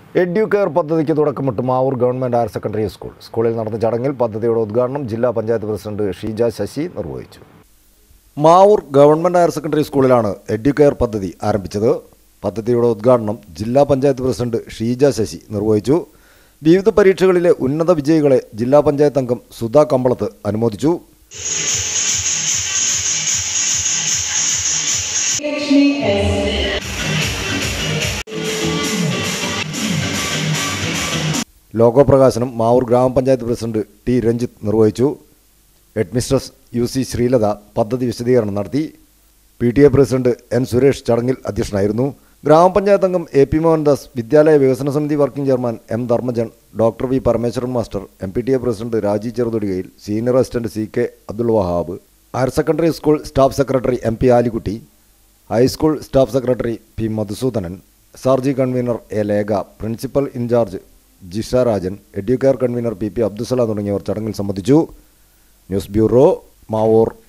edu Educare പദ്ധതിക്ക് തുടക്കമിട്ട് Mavoor government higher secondary school school നടന്ന ചടങ്ങിൽ പദ്ധതിയുടെ ഉദ്ഘാടനം ജില്ലാ പഞ്ചായത്ത് പ്രസിഡന്റ് ഷീജ ശശി നിർവഹിച്ചു മാവൂർ ഗവൺമെൻറ് ഹയർ സെക്കൻഡറി സ്കൂളിലാണ് എഡ്യു കെയർ പദ്ധതി ആരംഭിച്ചത് പദ്ധതിയുടെ ഉദ്ഘാടനം ജില്ലാ പഞ്ചായത്ത് പ്രസിഡന്റ് ഷീജ ശശി നിർവഹിച്ചു വിവിധ പരീക്ഷകളിലെ ഉന്നത വിജയികളെ ജില്ലാ പഞ്ചായത്ത് അംഗം സുധാ കമ്പളത്ത് അനുമോദിച്ചു ലോഗോ പ്രകാശനം മാവൂർ ഗ്രാമപഞ്ചായത്ത് പ്രസിഡന്റ് ടി രഞ്ജിത്ത് നിർവഹിച്ചു ഹെഡ്മിസ്ട്രസ് യു സി ശ്രീലത പദ്ധതി വിശദീകരണം നടത്തി P T A president N Suresh ചടങ്ങിൽ അധ്യക്ഷനായിരുന്നു ഗ്രാമപഞ്ചായത്ത് അംഗം എ പി മോഹൻദാസ് വിദ്യാലയ വികസന സമിതി working chairman M Dharmajan doctor V Parameswaran master M P T A president Raji ചെറുതൊടികയിൽ senior assistant C K Abdul Wahab higher secondary school staff secretary M P Alikutty high school staff secretary P Madhusoodanan S R G convenor A Lekha principal in charge Jisha Rajan Educare convenor P P Abdussalam തുടങ്ങിയവർ ചടങ്ങിൽ സംബന്ധിച്ചു news bureau Mavoor